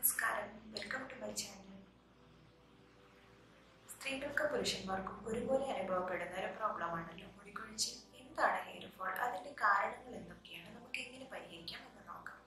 നമസ്കാരം welcome to my channel സ്ത്രീകൾക്കും പുരുഷന്മാർക്കും ഒരുപോലെ അനുഭവപ്പെടുന്ന ഒരു പ്രോബ്ലമാണല്ലോ മുടികൊഴിച്ചിൽ എന്താണ് ഹെയർ ഫോൾ അതിന്റെ കാരണങ്ങൾ എന്തൊക്കെയാണ് നമുക്ക് എങ്ങനെ പരിഹരിക്കാം എന്ന് നോക്കാം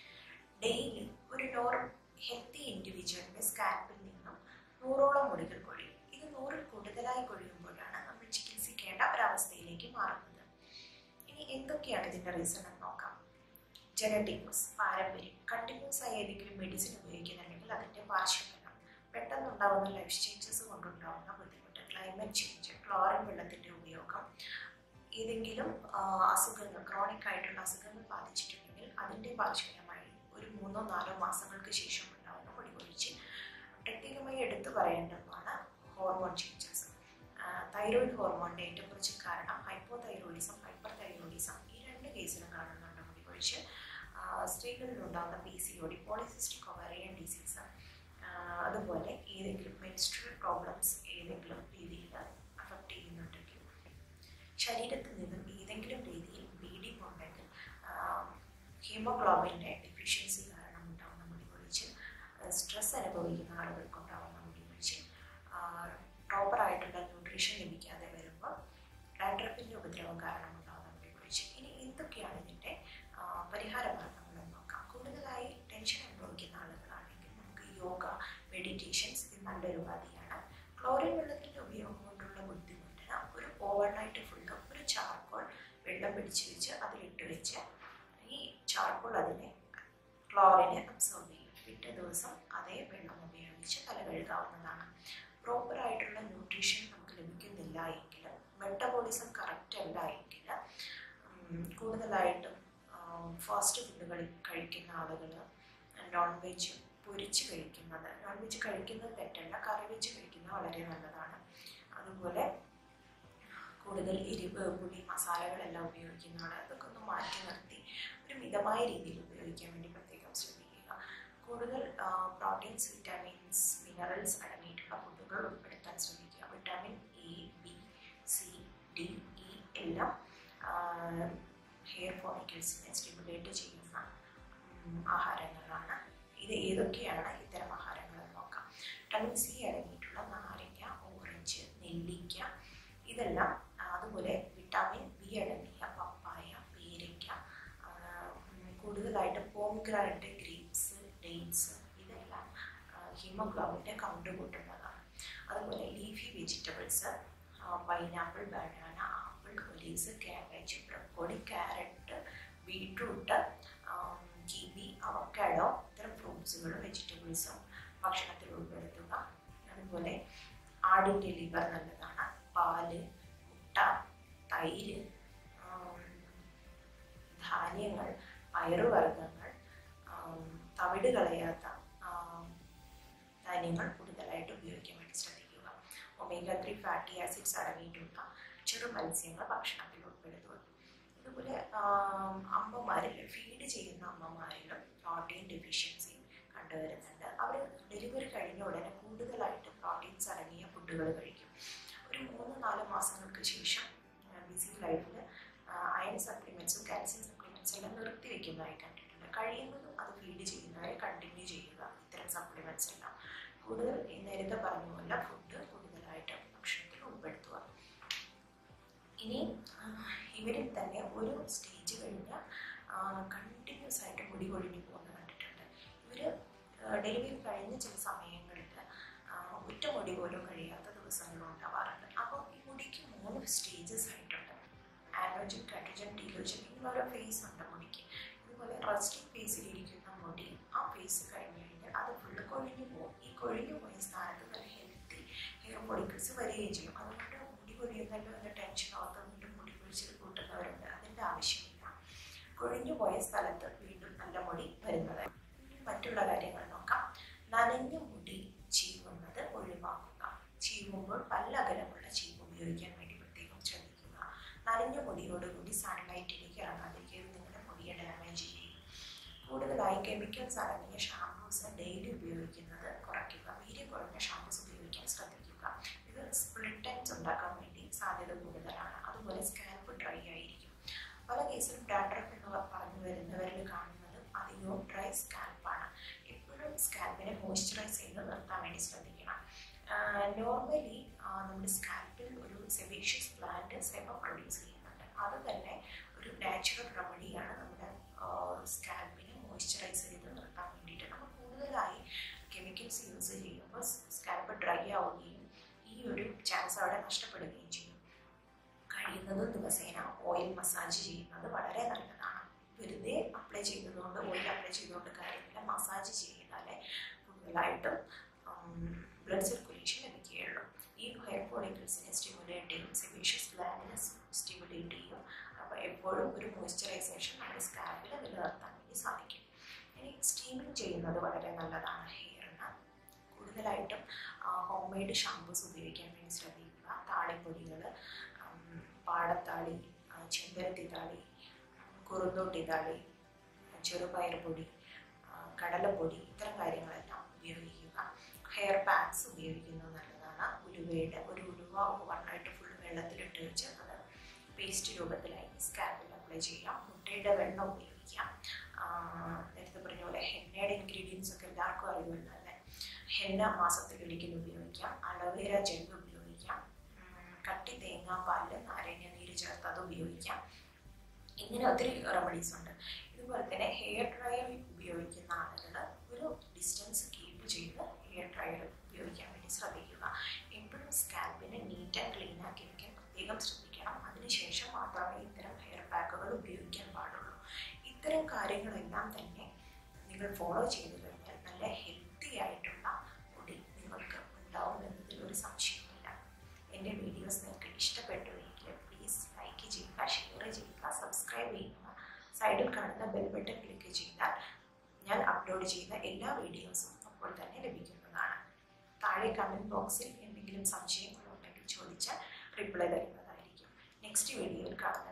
ഡെയിലി ഒരു നോർ ഹെൽത്തി ഇൻഡിവിജ്വലിന്റെ സ്കാൽപ്പിൽ നിന്നും നൂറോളം മുടികൾ കൊഴിയും ഇത് നൂറിൽ കൂടുതലായി കൊഴിയുമ്പോഴാണ് നമ്മൾ ചികിത്സിക്കേണ്ട ഒരവസ്ഥയിലേക്ക് മാറുന്നത് ഇനി എന്തൊക്കെയാണ് ഇതിന്റെ റീസൺ എന്ന് നോക്കാം ജനറ്റിക്സ് പാരമ്പര്യം കണ്ടിന്യൂസ് ആയി ഏതെങ്കിലും മെഡിസിൻ ഉപയോഗിക്കുന്നുണ്ടെങ്കിൽ അതിന്റെ പാർശ്വഫലം പെട്ടെന്നുണ്ടാവുന്ന ലൈഫ് ചേഞ്ചസ് കൊണ്ടുണ്ടാവുന്ന ബുദ്ധിമുട്ട് ക്ലൈമറ്റ് ചേഞ്ച് ക്ലോറിൻ വെള്ളത്തിന്റെ ഉപയോഗം ഏതെങ്കിലും ആ, അസുഖങ്ങൾ ക്രോണിക് ആയിട്ടുള്ള അസുഖങ്ങൾ ബാധിച്ചിട്ടുണ്ടെങ്കിൽ അതിന്റെ പാർശ്വഫലമായി ഒരു മൂന്നോ നാലോ മാസങ്ങൾക്ക് ശേഷം ഉണ്ടാവുന്ന മുടികൊഴിച്ചിൽ പ്രത്യേകമായി എടുത്തു പറയേണ്ടതാണ് ഹോർമോൺ ചേഞ്ചസ് തൈറോയിഡ് ഹോർമോണിന്റെ ഏറ്റവും കുറച്ച് കാരണം ഹൈപ്പോ തൈറോയിഡിസം ഹൈപ്പർ തൈറോയിഡിസം ഈ രണ്ട് കേസിലും കാണുന്നുണ്ട് മുടികൊഴിച്ചിൽ ആ, സ്ത്രീകളിൽ ഉണ്ടാകുന്ന P C O D polycystic ovarian disease അതുപോലെ ഏതെങ്കിലും മെൻസ്ട്രൽ പ്രോബ്ലംസ് ഏതെങ്കിലും രീതിയിൽ അഫക്റ്റ് ചെയ്യുന്നുണ്ടെങ്കിൽ ശരീരത്തിൽ നിന്നും ഏതെങ്കിലും രീതിയിൽ ബ്ലീഡിംഗ് ഉണ്ടെങ്കിൽ ഹീമോഗ്ലോബിൻ്റെ ഡെഫിഷ്യൻസി കാരണം ഉണ്ടാകുന്ന മുടികൊഴിച്ചിൽ സ്ട്രെസ് അനുഭവിക്കുന്ന ആളുകൾക്ക് ഉണ്ടാകുന്ന മുടികൊഴിച്ചിൽ പ്രോപ്പർ ആയിട്ടുള്ള ന്യൂട്രീഷൻ ലഭിക്കാതെ വരുമ്പോൾ ഡാൻഡ്രഫിൻ്റെ ഉപദ്രവം കാരണം ഉണ്ടാകുന്ന മുടികൊഴിച്ചിൽ ഇനി എന്തൊക്കെയാണ് ഇതിൻ്റെ ആ, പരിഹാര മാർഗങ്ങൾ എന്ന് നോക്കാം കൂടുതലായി ടെൻഷൻ അനുഭവിക്കുന്ന ആളുകളാണെങ്കിൽ നമുക്ക് യോഗ മെഡിറ്റേഷൻസ് ഇത് നല്ലൊരു ഉപാധിയാണ് ക്ലോറിൻ വെള്ളത്തിൻ്റെ ഉപയോഗം കൊണ്ടുള്ള ബുദ്ധിമുട്ടിന് ഒരു ഓവർനൈറ്റ് ഫുള്ള് ഒരു ചാർക്കോൾ വെള്ളം പിടിച്ച് വെച്ച് അതിലിട്ട് വെച്ച് ഈ ചാർക്കോൾ അതിനെ ക്ലോറിനെ അബ്സോർബ് ചെയ്യും പിറ്റേ ദിവസം അതേ വെള്ളം ഉപയോഗിച്ച് തല കഴുകാവുന്നതാണ് പ്രോപ്പർ ആയിട്ടുള്ള ന്യൂട്രീഷൻ നമുക്ക് ലഭിക്കുന്നില്ല എങ്കിൽ മെറ്റബോളിസം കറക്റ്റ് അല്ല എങ്കിൽ ഉം, കൂടുതലായിട്ടും ഫാസ്റ്റ് ഫുഡുകൾ കഴിക്കുന്ന ആളുകൾ നോൺ വെജ് പൊരിച്ച് കഴിക്കുന്നത് നോൺ വെജ് കഴിക്കുന്നത് തെറ്റല്ല കറി വെച്ച് കഴിക്കുന്നത് വളരെ നല്ലതാണ് അതുപോലെ കൂടുതൽ എരിവ് പുളി മസാലകളെല്ലാം ഉപയോഗിക്കുന്നതാണ് അതൊക്കെ ഒന്ന് മാറ്റി നിർത്തി ഒരു മിതമായ രീതിയിൽ ഉപയോഗിക്കാൻ വേണ്ടി പ്രത്യേകം ശ്രദ്ധിക്കുക കൂടുതൽ പ്രോട്ടീൻസ് വിറ്റാമിൻസ് മിനറൽസ് അടങ്ങിയിട്ടുള്ള ഫുഡുകൾ ഉൾപ്പെടുത്താൻ ശ്രമിക്കുക vitamin A B C D E എല്ലാം ഹെയർ ഫോളിക്കിൾസിനെ സ്റ്റിമുലേറ്റ് ചെയ്യുന്ന ഉം, ആഹാരങ്ങളാണ് ഇത് ഏതൊക്കെയാണ് ഇത്തരം ആഹാരങ്ങൾ എന്ന് നോക്കാം വിറ്റാമിൻ സി അടങ്ങിയിട്ടുള്ള നാരങ്ങ ഓറഞ്ച് നെല്ലിക്ക ഇതെല്ലാം ആ, അതുപോലെ വിറ്റാമിൻ ബി അടങ്ങിയ പപ്പായ പേരയ്ക്ക ആ, ഉം, കൂടുതലായിട്ട് പോംഗ്രാനൈറ്റ് ഗ്രേപ്സ് ഡേറ്റ്സ് ഇതെല്ലാം ഹീമോഗ്ലോബിൻ്റെ കൗണ്ട് കൂട്ടുന്നതാണ് അതുപോലെ leafy vegetables pineapple banana apple olives cabbage broccoli carrot beetroot kiwi avocado ഇത്തരം ഫ്രൂട്ട്സുകളും വെജിറ്റബിൾസും ഭക്ഷണത്തിൽ ഉൾപ്പെടുത്തുക അതുപോലെ ആടിൻ്റെ ലിവർ നല്ലതാണ് പാല് മുട്ട തൈര് ആം, ധാന്യങ്ങൾ പയറുവർഗ്ഗങ്ങൾ ആം, തവിട് കളയാത്ത ആം, ധാന്യങ്ങൾ കൂടുതലായിട്ട് ഉപയോഗിക്കാൻ വേണ്ടി ശ്രദ്ധിക്കുക ഒമേഗ ത്രീ ഫാറ്റി ആസിഡ്സ് അടങ്ങിയിട്ടുള്ള ചെറു മത്സ്യങ്ങൾ ഭക്ഷണത്തിൽ ഉൾപ്പെടുത്തുക അതുപോലെ ആം, അമ്മമാരിൽ ഫീഡ് ചെയ്യുന്ന അമ്മമാരിലും പ്രോട്ടീൻ ഡെഫിഷ്യൻസി കണ്ടുവരുന്നുണ്ട് അവർ ഡെലിവറി കഴിഞ്ഞ ഉടനെ കൂടുതലായിട്ട് പ്രോട്ടീൻസ് അടങ്ങിയ ഫുഡുകൾ കഴിക്കും ഒരു മൂന്ന് നാല് മാസങ്ങൾക്ക് ശേഷം ബിസി ലൈഫിൽ അയൺ സപ്ലിമെൻറ്റ്സും കാൽസ്യം സപ്ലിമെൻറ്റ്സും എല്ലാം നിർത്തി വെക്കുന്നതായി കണ്ടിട്ടുണ്ട് കഴിയുന്നതും അത് ഫീഡ് ചെയ്യുന്നതായി കണ്ടിന്യൂ ചെയ്യുക ഇത്തരം സപ്ലിമെൻറ്റ്സ് എല്ലാം കൂടുതൽ ഈ നേരത്തെ പറഞ്ഞ പോലെ ഫുഡ് കൂടുതലായിട്ട് ഭക്ഷണത്തിൽ ഉൾപ്പെടുത്തുക ഇനി ആ, ഇവരിൽ തന്നെ ഒരു സ്റ്റേജ് കഴിഞ്ഞ് കണ്ടിന്യൂസ് ആയിട്ട് മുടി കൊഴിഞ്ഞു പോകുന്നത് കണ്ടിട്ടുണ്ട് ഇവർ ഡെലിവറി കഴിഞ്ഞ ചില സമയങ്ങളിൽ ഒറ്റ മുടി പോലും കഴിയാത്ത ദിവസങ്ങളും ഉണ്ടാവാറുണ്ട് അപ്പോൾ ഈ മുടിക്ക് മൂന്ന് സ്റ്റേജസ് ആയിട്ടുണ്ട് ആനോജൻ കാറ്റോജൻ ഡീലോജൻ ഇങ്ങനെ ഓരോ ഫേസ് ഉണ്ട് മുടിക്ക് ഇതുപോലെ റെസ്റ്റിംഗ് ഫേസിലിരിക്കുന്ന മുടി ആ ഫേസ് കഴിഞ്ഞ് കഴിഞ്ഞാൽ അത് ഫുള്ള് കൊഴിഞ്ഞു പോകും ഈ കൊഴിഞ്ഞു പോയ സ്ഥാനത്ത് നല്ല ഹെൽത്തി ഹെയർ ഫോളിക്കിൾസ് വരികയും ചെയ്യും അതുകൊണ്ട് മുടി കൊഴിയുന്നല്ലോ എന്ന ടെൻഷൻ ഓർത്ത് വീണ്ടും മുടി കൊഴിച്ചിൽ കൂട്ടുന്നവരുണ്ട് അതിൻ്റെ ആവശ്യമില്ല കൊഴിഞ്ഞു പോയ സ്ഥലത്ത് വീണ്ടും നല്ല മുടി വരുന്നത് ഇനി മറ്റുള്ള കാര്യങ്ങൾ നോക്കാം നനഞ്ഞ മുടി ചീവുന്നത് ഒഴിവാക്കുക ചീവുമ്പോൾ പല അകലമുള്ള ചീവ് ഉപയോഗിക്കാൻ വേണ്ടി പ്രത്യേകം ശ്രദ്ധിക്കുക നനഞ്ഞ മുടിയോടുകൂടി സൺലൈറ്റിലേക്ക് ഇറങ്ങാതിരിക്കുക ഇത് നിങ്ങളുടെ മുടിയെ ഡാമേജ് ചെയ്യും കൂടുതലായി കെമിക്കൽസ് അടങ്ങിയ ഷാംപൂസ് ഡെയിലി ഉപയോഗിക്കുന്നത് കുറയ്ക്കുക വീര്യം കുറഞ്ഞ ഷാംപൂസ് ഉപയോഗിക്കാൻ ശ്രദ്ധിക്കുക ഇത് സ്പ്ലിറ്റ് എൻസ് ഉണ്ടാക്കാൻ വേണ്ടി സാധ്യത കൂടുതലാണ് അതുപോലെ സ്കാൽപ്പ് ഡ്രൈ ആയിരിക്കും പല കേസിലും ഡാൻഡ്രഫ് എന്ന് പറഞ്ഞു വരുന്നവരിൽ കാണുന്നത് അധികവും ഡ്രൈ സ്കാൽപ്പാണ് എപ്പോഴും സ്കാൽപ്പിനെ മോയ്സ്ചറൈസ് ചെയ്ത് നിർത്താൻ വേണ്ടി ശ്രദ്ധിക്കണം നോർമലി നമ്മുടെ സ്കാൽപ്പിൽ ഒരു സെബേഷ്യസ് പ്ലാന്റ് സെബ പ്രൊഡ്യൂസ് ചെയ്യുന്നുണ്ട് അത് തന്നെ ഒരു നാച്ചുറൽ റെമഡിയാണ് നമ്മുടെ സ്കാൽപ്പിനെ മോയ്സ്ചറൈസ് ചെയ്ത് നിർത്താൻ വേണ്ടിയിട്ട് നമ്മൾ കൂടുതലായി കെമിക്കൽസ് യൂസ് ചെയ്യുമ്പോൾ സ്കാൽപ്പ് ഡ്രൈ ആവുകയും ഈ ഒരു ചാൻസ് അവിടെ നഷ്ടപ്പെടുകയും ചെയ്യും കഴിയുന്നതും ദിവസേന ഓയിൽ മസാജ് ചെയ്യുന്നത് വളരെ നല്ലതാണ് വെറുതെ അപ്ലൈ ചെയ്തതുകൊണ്ട് ഓയിൽ അപ്ലൈ ചെയ്തുകൊണ്ട് കാര്യമില്ല മസാജ് ചെയ്താലേ കൂടുതലായിട്ടും ബ്ലഡ് സർക്കുലേഷൻ ലഭിക്കുകയുള്ളൂ ഈ ഹെയർ ഫോളിക്കിൾസിനെ സ്റ്റിമുലേറ്റ് ചെയ്യും സെബേഷ്യസ് ഗ്ലാൻഡിനെ സ്റ്റിമുലേറ്റ് ചെയ്യും അപ്പോൾ എപ്പോഴും ഒരു മോയ്സ്ചറൈസേഷൻ നമ്മുടെ സ്കാൽപ്പിൽ നിലനിർത്താൻ വേണ്ടി സാധിക്കും ഇനി സ്റ്റീമിങ് ചെയ്യുന്നത് വളരെ നല്ലതാണ് ഹെയറിന് കൂടുതലായിട്ടും ഹോം മെയ്ഡ് ഷാമ്പൂസ് ഉപയോഗിക്കാൻ വേണ്ടി ശ്രദ്ധിക്കുക താളിപ്പൊടികൾ പാടത്താളി ചെമ്പരത്തി താളി കുറുന്തോട്ടി താളി ചെറുപയർ പൊടി കടലപ്പൊടി ഇത്തരം കാര്യങ്ങളെല്ലാം ഉപയോഗിക്കുക ഹെയർ പാക്സ് ഉപയോഗിക്കുന്നത് നല്ലതാണ് ഉലുവയുടെ ഒരു ഉലുവ ഓവർനൈറ്റ് ഫുൾ വെള്ളത്തിലിട്ട് വെച്ച് അത് പേസ്റ്റ് രൂപത്തിലായി സ്കാൽപ്പിൽ അപ്ലൈ ചെയ്യാം മുട്ടയുടെ വെള്ളം ഉപയോഗിക്കാം നേരത്തെ പറഞ്ഞ പോലെ ഹെന്നയുടെ ഇൻഗ്രീഡിയൻസ് ഒക്കെ എല്ലാവർക്കും അറിയുമല്ലോ അല്ലേ ഹെന്ന മാസത്തിൽ ഒരിക്കലും ഉപയോഗിക്കാം അലോവേര ജെൽ ഉപയോഗിക്കാം കട്ടി തേങ്ങാപ്പാലിൽ നാരങ്ങ നീര് ചേർത്ത് അത് ഉപയോഗിക്കാം ഇങ്ങനെ ഒത്തിരി റെമഡീസ് ഉണ്ട് ഇതുപോലെ തന്നെ ഹെയർ ഡ്രയർ ഉപയോഗിക്കുന്ന ആളുകൾ ഒരു ഡിസ്റ്റൻസ് കീപ്പ് ചെയ്ത് ഹെയർ ഡ്രയർ ഉപയോഗിക്കാൻ വേണ്ടി ശ്രദ്ധിക്കുക എപ്പോഴും സ്കാൽപ്പിനെ നീറ്റ് ആൻഡ് ക്ലീൻ ആക്കി വയ്ക്കാൻ പ്രത്യേകം ശ്രദ്ധിക്കണം അതിനുശേഷം മാത്രമേ ഇത്തരം ഹെയർ പാക്കുകൾ ഉപയോഗിക്കാൻ പാടുള്ളൂ ഇത്തരം കാര്യങ്ങളെല്ലാം തന്നെ നിങ്ങൾ ഫോളോ ചെയ്തു കഴിഞ്ഞാൽ നല്ല ഹെൽത്തി ആയിട്ടുള്ള മുടി നിങ്ങൾക്ക് ഉണ്ടാവും എന്നതിൽ ഒരു സംശയമില്ല എൻ്റെ വീഡിയോസ് നിങ്ങൾക്ക് ഇഷ്ടപ്പെട്ടുവെങ്കിൽ പ്ലീസ് ലൈക്ക് ചെയ്യുക ഷെയർ ചെയ്യുക സബ്സ്ക്രൈബ് ചെയ്യുക സൈഡിൽ കാണുന്ന ബെൽ ബട്ടൺ ക്ലിക്ക് ചെയ്താൽ ഞാൻ അപ്ലോഡ് ചെയ്യുന്ന എല്ലാ വീഡിയോസും അപ്പോൾ തന്നെ ലഭിക്കുന്നതാണ് താഴെ കമൻറ്റ് ബോക്സിൽ എന്തെങ്കിലും സംശയങ്ങളുണ്ടെങ്കിൽ ചോദിച്ചാൽ റിപ്ലൈ തരുന്നതായിരിക്കും നെക്സ്റ്റ് വീഡിയോയിൽ കാണുന്ന